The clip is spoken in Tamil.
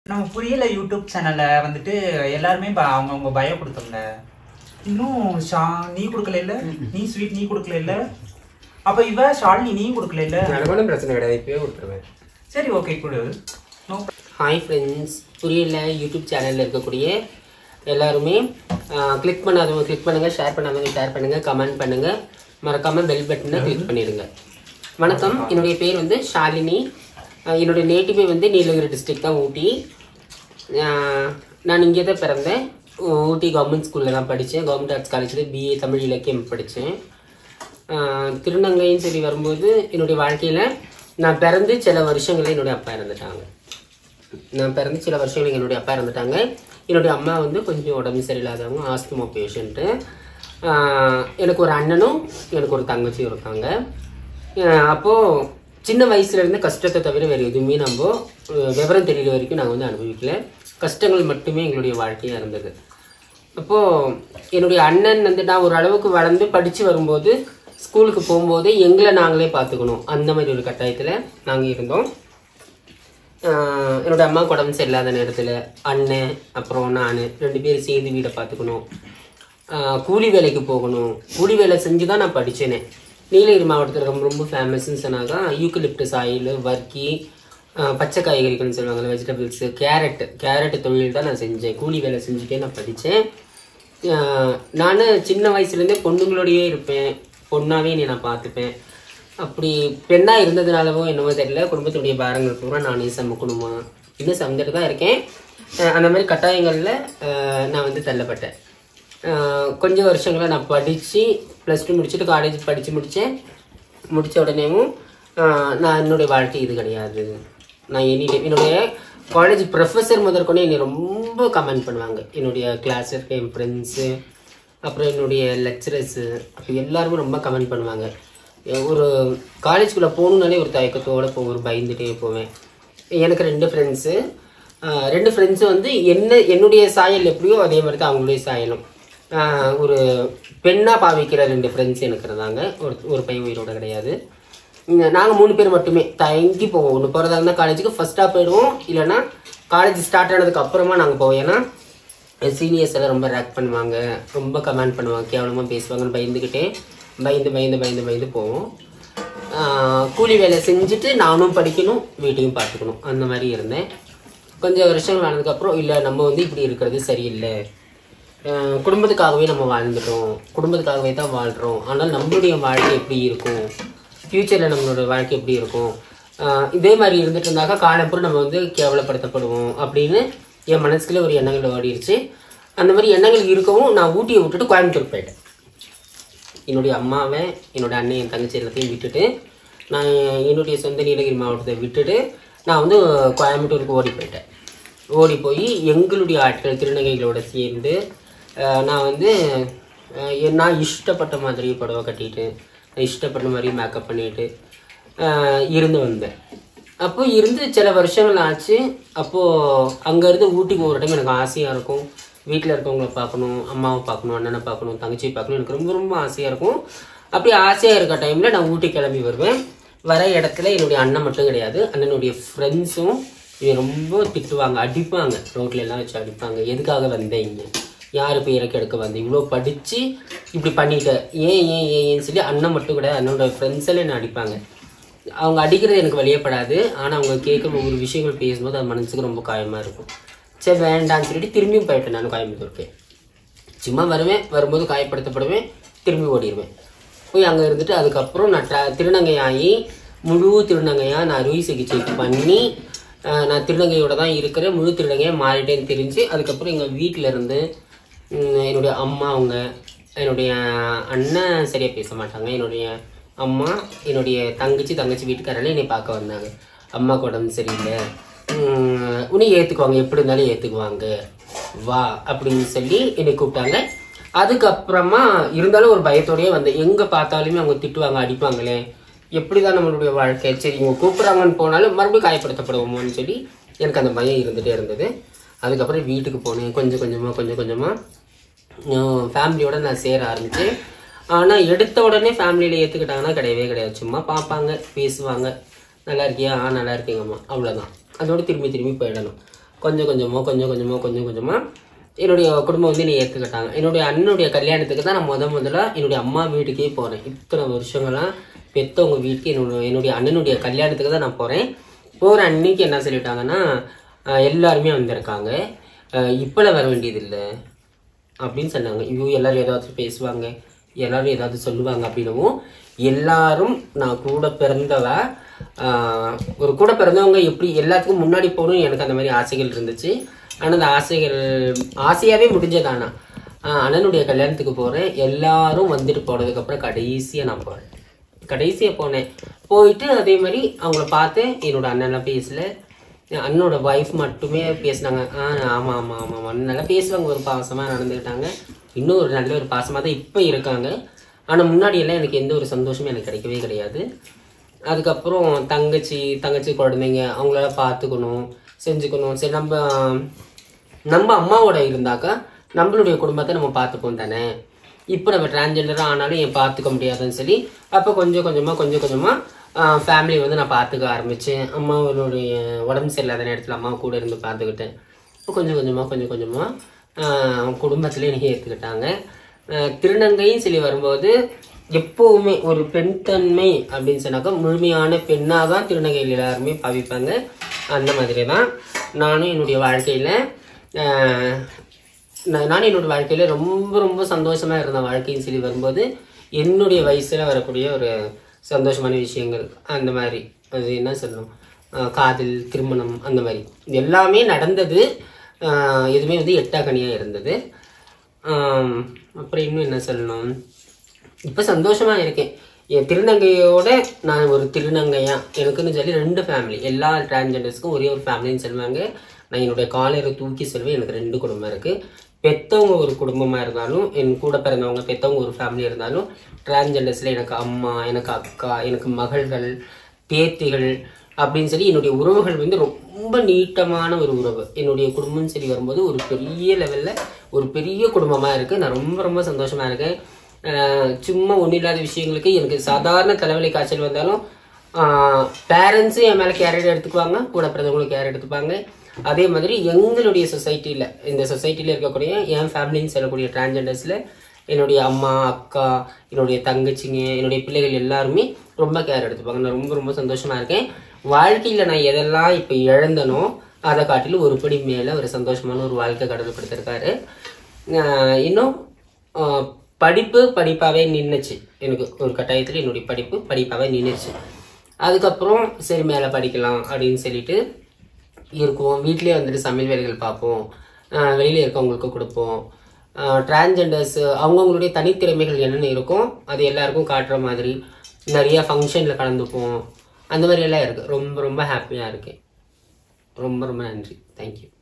நம்ம புரியல யூடியூப் சேனல்ல வந்துட்டு எல்லாருமே ப- அவங்கவங்க பயோ கொடுத்தோம்ல இன்னும் ஷா நீ கொடுக்கல இல்ல நீ ஸ்வீட் நீ கொடுக்கல இல்ல அப்ப இவ ஷாலினி நீ கொடுக்கல இல்ல எனக்கு ஒன்றும் பிரச்சனை கிடையாது இப்பயே கொடுத்துருவேன் சரி ஓகே கொடு No ஹாய் ஃப்ரெண்ட்ஸ் புரியல யூடியூப் சேனலில் இருக்கக்கூடிய எல்லாருமே கிளிக் பண்ணாதவங்க கிளிக் பண்ணுங்கள் ஷேர் பண்ணாதவங்க ஷேர் பண்ணுங்கள் கமெண்ட் பண்ணுங்கள் மறக்காமல் பெல் பட்டனை கிளிக் பண்ணிடுங்க வணக்கம் என்னுடைய பேர் வந்து ஷாலினி ஆஹ் என்னுடைய நேட்டிவே வந்து நீலகிரி டிஸ்ட்ரிக்ட் தான் ஊட்டி ஆஹ் நான் இங்கே தான் பிறந்தேன் ஊ- ஊட்டி கவர்மெண்ட் ஸ்கூலில் தான் படித்தேன் கவர்மெண்ட் ஆர்ட்ஸ் காலேஜில் பிஏ தமிழ் இலக்கியம் படித்தேன் திருநங்கைன்னு சொல்லி வரும்போது என்னுடைய வாழ்க்கையில் நான் பிறந்து சில வருஷங்களில் என்னுடைய அப்பா இறந்துட்டாங்க நான் பிறந்து சில வருஷங்களுக்கு என்னுடைய அப்பா இறந்துட்டாங்க என்னுடைய அம்மா வந்து கொஞ்சம் உடம்பு சரியில்லாதவங்க ஆஸ்துமா பேஷண்ட்டு எனக்கு ஒரு அண்ணனும் எனக்கு ஒரு தங்கச்சியும் இருக்காங்க ஆஹ் அப்போ சின்ன வயசுல இருந்து கஷ்டத்தை தவிர வேறு எதுவுமே நம்ம அஹ் விவரம் தெரியற வரைக்கும் நாங்கள் வந்து அனுபவிக்கல கஷ்டங்கள் மட்டுமே எங்களுடைய வாழ்க்கையாக இருந்தது அப்போது என்னுடைய அண்ணன் வந்து நான் ஒரு அளவுக்கு வளர்ந்து படித்து வரும்போது ஸ்கூலுக்கு போகும்போது எங்களை நாங்களே பார்த்துக்கணும் அந்த மாதிரி ஒரு கட்டாயத்தில் நாங்கள் இருந்தோம் ஆஹ் என்னோட அம்மாவுக்கு உடம்பு சரியில்லாத நேரத்தில் அண்ணன் அப்புறம் நான் ரெண்டு பேரும் சேர்ந்து வீடை பார்த்துக்கணும் ஆஹ் கூலி வேலைக்கு போகணும் கூலி வேலை செஞ்சு தான் நான் படித்தேனே நீலகிரி மாவட்டத்தில் ரொம்ப ரொம்ப ஃபேமஸ்ன்னு சொன்னாக்கா யூக்கலிப்டஸ் ஆயில் வர்க்கி ஆஹ் பச்சை காய்கறிகள்னு சொல்லுவாங்கல்ல வெஜிடபிள்ஸு கேரட் கேரட் தொழில் தான் நான் செஞ்சேன் கூலி வேலை செஞ்சுட்டே நான் படித்தேன் நான் சின்ன வயசுலேருந்தே பொண்ணுங்களோடயே இருப்பேன் பொண்ணாவே நீ நான் பார்த்துப்பேன் அப்படி பெண்ணாக இருந்ததுனாலவோ என்னவோ தெரியல குடும்பத்துடைய பாரங்கள் பூரா நானே சமக்கணுமா இன்னும் சமைச்சிட்டு தான் இருக்கேன் அஹ் அந்த மாதிரி கட்டாயங்களில் அஹ் நான் வந்து தள்ளப்பட்டேன் அஹ் கொஞ்சம் வருஷங்களா நான் படித்து ப்ளஸ் டூ முடிச்சுட்டு காலேஜ் படித்து முடித்தேன் முடித்த உடனேவும் அஹ் நான் என்னுடைய வாழ்க்கை இது கிடையாது நான் எனி டைம் என்னுடைய காலேஜ் ப்ரொஃபஸர் முதற்கொண்டு என்னை ரொம்ப கமெண்ட் பண்ணுவாங்க என்னுடைய கிளாஸ் இருக்க என் ஃப்ரெண்ட்ஸு அப்புறம் என்னுடைய லெக்சரர்ஸு அப்போ எல்லாருமே ரொம்ப கமெண்ட் பண்ணுவாங்க எ- ஒரு காலேஜ்குள்ளே போகணுன்னாலே ஒரு தயக்கத்தோடு போ ஒரு பயந்துட்டே போவேன் எனக்கு ரெண்டு ஃப்ரெண்ட்ஸு ரெண்டு ஃப்ரெண்ட்ஸு வந்து என்ன என்னுடைய சாயல் எப்படியோ அதே மாதிரி தான் அவங்களுடைய சாயலும் ஆஹ் ஒரு பெண்ணாக பாவிக்கிற ரெண்டு ஃப்ரெண்ட்ஸ் எனக்கு இருந்தாங்க ஒரு ஒரு பையன் உயிரோட கிடையாது நாங்கள் மூணு பேர் மட்டுமே தயங்கி போவோம் ஒன்று போகிறதா இருந்தால் காலேஜுக்கு ஃபஸ்ட்டாக போயிடுவோம் இல்லைன்னா காலேஜ் ஸ்டார்ட் ஆனதுக்கு அப்புறமா நாங்கள் போவோம் ஏன்னா சீனியர்ஸ் எல்லாம் ரொம்ப ரேக் பண்ணுவாங்க ரொம்ப கமெண்ட் பண்ணுவாங்க கேவலமாக பேசுவாங்கன்னு பயந்துக்கிட்டே பயந்து பயந்து பயந்து பயந்து போவோம் ஆஹ் கூலி வேலை செஞ்சுட்டு நானும் படிக்கணும் வீட்டையும் பார்த்துக்கணும் அந்த மாதிரி இருந்தேன் கொஞ்சம் வருஷங்கள் ஆனதுக்கப்புறம் இல்லை நம்ம வந்து இப்படி இருக்கிறது சரியில்லை ஆஹ் குடும்பத்துக்காகவே நம்ம வாழ்ந்துட்டோம் குடும்பத்துக்காகவே தான் வாழ்கிறோம் ஆனால் நம்மளுடைய வாழ்க்கை எப்படி இருக்கும் ஃப்யூச்சரில் நம்மளோட வாழ்க்கை எப்படி இருக்கும் ஆஹ் இதே மாதிரி இருந்துட்டு இருந்தாக்கா காலப்புறம் நம்ம வந்து கேவலப்படுத்தப்படுவோம் அப்படின்னு என் மனசுக்குள்ள ஒரு எண்ணங்கள் ஓடிடுச்சு அந்த மாதிரி எண்ணங்கள் இருக்கவும் நான் ஊட்டியை விட்டுட்டு கோயம்புத்தூர் போயிட்டேன் என்னுடைய அம்மாவை என்னோட அண்ணன் என் தங்கச்சி எல்லாத்தையும் விட்டுட்டு நான் என்னுடைய சொந்த நீலகிரி மாவட்டத்தை விட்டுட்டு நான் வந்து கோயம்புத்தூருக்கு ஓடி போயிட்டேன் ஓடி போய் எங்களுடைய ஆட்கள் திருநங்கைகளோட சேர்ந்து அஹ், நான் வந்து அஹ், எ- நான் இஷ்டப்பட்ட மாதிரி புடவை கட்டிட்டு நான் இஷ்டப்பட்ட மாதிரி மேக்கப் பண்ணிட்டு அஹ், இருந்து வந்தேன் அப்போ இருந்து சில வருஷங்கள் ஆச்சு அப்போது அங்கேருந்து ஊட்டிக்கு ஒரு டைம் எனக்கு ஆசையாக இருக்கும் வீட்டில் இருக்கவங்கள பார்க்கணும் அம்மாவை பார்க்கணும் அண்ணனை பார்க்கணும் தங்கச்சியை பார்க்கணும் எனக்கு ரொம்ப ரொம்ப ஆசையாக இருக்கும் அப்படி ஆசையாக இருக்க டைமில் நான் ஊட்டி கிளம்பி வருவேன் வர இடத்துல என்னுடைய அண்ணன் மட்டும் கிடையாது அண்ணனுடைய ஃப்ரெண்ட்ஸும் இவன் ரொம்ப திட்டுவாங்க அடிப்பாங்க ரோட்ல எல்லாம் வச்சு அடிப்பாங்க எதுக்காக வந்தீங்க யார் பேருக்கு எடுக்க வந்த இவ்வளோ படித்து இப்படி பண்ணிட்ட ஏன் ஏன் ஏன் ஏன்னு சொல்லி அண்ணன் மட்டும் கூட அண்ணனோட ஃப்ரெண்ட்ஸ் எல்லாம் என்ன அடிப்பாங்க அவங்க அடிக்கிறது எனக்கு வெளியப்படாது ஆனால் அவங்க கேட்குற ஒவ்வொரு விஷயங்கள் பேசும்போது அது மனசுக்கு ரொம்ப காயமாக இருக்கும் சரி வேண்டாம்னு சொல்லிட்டு திரும்பியும் போயிட்டேன் நான் கோயம்புத்தூருக்கு சும்மா வருவேன் வரும்போது காயப்படுத்தப்படுவேன் திரும்பி ஓடிடுவேன் போய் அங்கே இருந்துட்டு அதுக்கப்புறம் நான் ட்ரா திருநங்கை ஆகி முழு திருநங்கையாக நான் அறுவை சிகிச்சை பண்ணி ஆஹ், நான் திருநங்கையோட தான் இருக்கிறேன் முழு திருநங்கையாக மாறிட்டேன்னு தெரிஞ்சு அதுக்கப்புறம் எங்கள் வீட்டில் இருந்து உம், என்னுடைய அம்மா அவங்க என்னுடைய அண்ணன் சரியாக பேச மாட்டாங்க என்னுடைய அம்மா என்னுடைய தங்கச்சி தங்கச்சி வீட்டுக்காரெல்லாம் என்னை பார்க்க வந்தாங்க அம்மாவுக்கு உடம்பு சரியில்லை உம், உன்னை ஏற்றுக்குவாங்க எப்படி இருந்தாலும் ஏற்றுக்குவாங்க வா அப்படின்னு சொல்லி என்னை கூப்பிட்டாங்க அதுக்கப்புறமா இருந்தாலும் ஒரு பயத்தோடயே வந்தேன் எங்கே பார்த்தாலுமே அவங்க திட்டுவாங்க அடிப்பாங்களே எப்படிதான் நம்மளுடைய வாழ்க்கை சரி இவங்க கூப்பிட்றாங்கன்னு போனாலும் மறுபடியும் காயப்படுத்தப்படுவோமோன்னு சொல்லி எனக்கு அந்த பயம் இருந்துகிட்டே இருந்தது அதுக்கப்புறம் வீட்டுக்கு போனேன் கொஞ்சம் கொஞ்சமாக கொஞ்சம் கொஞ்சமாக ஃபேமிலியோட நான் சேர ஆரம்பித்தேன் ஆனால் எடுத்த உடனே ஃபேமிலியில் ஏற்றுக்கிட்டாங்கன்னா கிடையவே கிடையாது சும்மா பார்ப்பாங்க பேசுவாங்க நல்லா இருக்கியா ஆ நல்லா இருக்கீங்கம்மா அவ்வளோதான் அதோட திரும்பி திரும்பி போயிடணும் கொஞ்சம் கொஞ்சமாக கொஞ்சம் கொஞ்சமாக கொஞ்சம் கொஞ்சமாக என்னுடைய குடும்பம் வந்து என்னை ஏற்றுக்கிட்டாங்க என்னுடைய அண்ணனுடைய கல்யாணத்துக்கு தான் நான் முத முதல்ல என்னுடைய அம்மா வீட்டுக்கே போகிறேன் இத்தனை வருஷங்களாம் பெற்றவங்க வீட்டுக்கு என்னோட என்னுடைய அண்ணனுடைய கல்யாணத்துக்கு தான் நான் போகிறேன் போகிற அன்னைக்கு என்ன சொல்லிட்டாங்கன்னா ஆஹ் எல்லாருமே வந்திருக்காங்க இப்போலாம் வர வேண்டியதில்லை அப்படின்னு சொன்னாங்க ஐயோ எல்லாரும் ஏதாவது பேசுவாங்க எல்லாரும் ஏதாவது சொல்லுவாங்க அப்படின்னவும் எல்லாரும் நான் கூட பிறந்தவ ஆஹ் ஒரு கூட பிறந்தவங்க எப்படி எல்லாத்துக்கும் முன்னாடி போகணும் எனக்கு அந்த மாதிரி ஆசைகள் இருந்துச்சு ஆனால் அந்த ஆசைகள் ஆசையாகவே முடிஞ்சதானா அண்ணனுடைய கல்யாணத்துக்கு போகிறேன் எல்லாரும் வந்துட்டு போனதுக்கப்புறம் கடைசியாக நான் போகிறேன் கடைசியாக போனேன் போயிட்டு அதே மாதிரி அவங்கள பார்த்தேன் என்னோட அண்ணன்லாம் பேசல என் அண்ணனோட ஒய்ஃப் மட்டுமே பேசினாங்க ஆ ஆமாம் ஆமாம் ஆமாம் ஆமாம் நல்லா பேசுவாங்க ஒரு பாசமாக நடந்துக்கிட்டாங்க இன்னும் ஒரு நல்ல ஒரு பாசமாக தான் இப்போ இருக்காங்க ஆனால் முன்னாடியெல்லாம் எனக்கு எந்த ஒரு சந்தோஷமும் எனக்கு கிடைக்கவே கிடையாது அதுக்கப்புறம் தங்கச்சி தங்கச்சி குழந்தைங்க அவங்கள பார்த்துக்கணும் செஞ்சுக்கணும் சரி நம்ம நம்ம அம்மாவோட இருந்தாக்கா நம்மளுடைய குடும்பத்தை நம்ம பார்த்துப்போம் தானே இப்போ நம்ம டிரான்ஜெண்டராக ஆனாலும் என் பார்த்துக்க முடியாதுன்னு சொல்லி அப்போ கொஞ்சம் கொஞ்சமாக கொஞ்சம் கொஞ்சமாக ஃபேமிலி வந்து நான் பார்த்துக்க ஆரம்பித்தேன் அம்மாவனுடைய உடம்பு சரியில்லாத நேரத்தில் அம்மா கூட இருந்து பார்த்துக்கிட்டேன் இப்போ கொஞ்சம் கொஞ்சமாக கொஞ்சம் கொஞ்சமாக குடும்பத்தில் எனக்கு ஏற்றுக்கிட்டாங்க திருநங்கையும் சொல்லி வரும்போது எப்போவுமே ஒரு பெண் தன்மை அப்படின்னு சொன்னாக்கா முழுமையான பெண்ணாக தான் திருநங்கையில் எல்லாருமே பாவிப்பாங்க அந்த மாதிரி தான் நானும் என்னுடைய வாழ்க்கையில் நான் நான் என்னோட வாழ்க்கையில் ரொம்ப ரொம்ப சந்தோஷமாக இருந்த வாழ்க்கைன்னு சொல்லி வரும்போது என்னுடைய வயசில் வரக்கூடிய ஒரு சந்தோஷமான விஷயங்கள் அந்த மாதிரி அது என்ன சொல்லணும் ஆஹ் காதல் திருமணம் அந்த மாதிரி இது எல்லாமே நடந்தது ஆஹ் எதுவுமே வந்து எட்டாக்கனியாக இருந்தது ஆம், அப்புறம் இன்னும் என்ன சொல்லணும் இப்போ சந்தோஷமா இருக்கேன் என் திருநங்கையோட நான் ஒரு திருநங்கையா எனக்குன்னு சொல்லி ரெண்டு ஃபேமிலி எல்லா டிரான்ஜெண்டர்ஸ்க்கும் ஒரே ஒரு ஃபேமிலின்னு சொல்லுவாங்க நான் என்னுடைய காலரை தூக்கி சொல்வேன் எனக்கு ரெண்டு குடும்பம் இருக்கு பெத்தவங்க ஒரு குடும்பமா இருந்தாலும் என் கூட பிறந்தவங்க பெத்தவங்க ஒரு ஃபேமிலி இருந்தாலும் டிரான்ஜெண்டர்ஸ்ல எனக்கு அம்மா எனக்கு அக்கா எனக்கு மகள்கள் பேத்திகள் அப்படின்னு சொல்லி என்னுடைய உறவுகள் வந்து ரொம்ப நீட்டமான ஒரு உறவு என்னுடைய குடும்பம் சரி வரும்போது ஒரு பெரிய லெவல்ல ஒரு பெரிய குடும்பமா இருக்கு நான் ரொம்ப ரொம்ப சந்தோஷமா இருக்கேன் ஆஹ் சும்மா ஒன்றும் இல்லாத விஷயங்களுக்கு எனக்கு சாதாரண தலைவலி காய்ச்சல் வந்தாலும் பேரண்ட்ஸும் என் மேலே கேர் எடுத்துக்குவாங்க கூட பிறந்தவங்களும் கேர் எடுத்துப்பாங்க அதே மாதிரி எங்களுடைய சொசைட்டியில் இந்த சொசைட்டியில் இருக்கக்கூடிய என் ஃபேமிலின்னு சொல்லக்கூடிய டிரான்ஜெண்டர்ஸில் என்னுடைய அம்மா அக்கா என்னுடைய தங்கச்சிங்க என்னுடைய பிள்ளைகள் எல்லாருமே ரொம்ப கேர் எடுத்துப்பாங்க நான் ரொம்ப ரொம்ப சந்தோஷமா இருக்கேன் வாழ்க்கையில் நான் எதெல்லாம் இப்போ இழந்தனோ அதை காட்டிலும் ஒரு படி மேலே ஒரு சந்தோஷமான ஒரு வாழ்க்கை கடவுள் கொடுத்துருக்காரு ஆஹ் இன்னும் ஆஹ் படிப்பு படிப்பாகவே நின்றுச்சு எனக்கு ஒரு கட்டாயத்தில் என்னுடைய படிப்பு படிப்பாகவே நின்றுச்சு அதுக்கப்புறம் சரி மேலே படிக்கலாம் அப்படின்னு சொல்லிட்டு இருக்குவோம் வீட்டிலே வந்துட்டு சமையல் வேலைகள் பார்ப்போம் ஆஹ் வெளியில இருக்கவங்களுக்கு கொடுப்போம் டிரான்ஜெண்டர்ஸ் அவங்கவுங்களுடைய தனித்திறமைகள் என்னென்ன இருக்கும் அது எல்லாருக்கும் காட்டுற மாதிரி நிறைய ஃபங்க்ஷனில் கலந்துப்போம் அந்த மாதிரி எல்லாம் இருக்குது ரொம்ப ரொம்ப ஹாப்பியாக இருக்கேன் ரொம்ப ரொம்ப நன்றி தேங்க்யூ